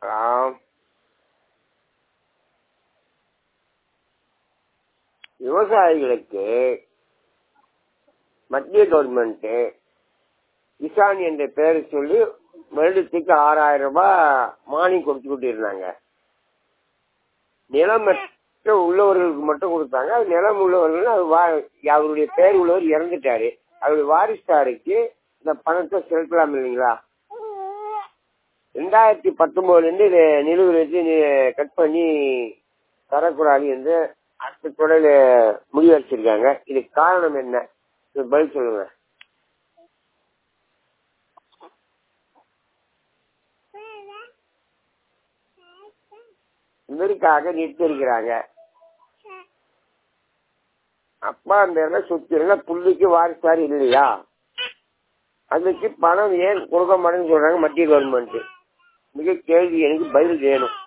ஆம். விவசாயிகளுக்கு மத்திய கவர்மெண்ட் கிசான் என்ற பெயரை சொல்லி வருடத்துக்கு ஆறாயிரம் ரூபாய் மானியம் கொடுத்துக்கிட்டு இருந்தாங்க நிலமற்ற உள்ளவர்களுக்கு மட்டும் கொடுத்தாங்க அது நிலம் உள்ளவர்கள் அது வா- அவருடைய பெயர் உள்ளவர் இறந்துட்டாரு அவருடைய வாரிசுதாருக்கு இந்த பணத்தை செலுத்தலாம் இல்லைங்களா ரெண்டாயிரத்தி பத்தொன்பதுல இருந்து இது நிலுவையில் வச்சு நி- கட் பண்ணி தரக்கூடாது என்று அடுத்த தொடரில் முடிவெடுத்திருக்காங்க இதுக்கு காரணம் என்ன இது பதில் சொல்லுங்க இதற்காக நிறுத்திருக்கிறாங்க அப்பா அந்த இடம் சுத்திரல புள்ளிக்கு வாரிசாரு இல்லையா அதுக்கு பணம் ஏன் கொடுக்க மாட்டேன்னு சொல்றாங்க மத்திய கவர்மெண்ட் மிக கேள்வி எனக்கு பதில் வேணும்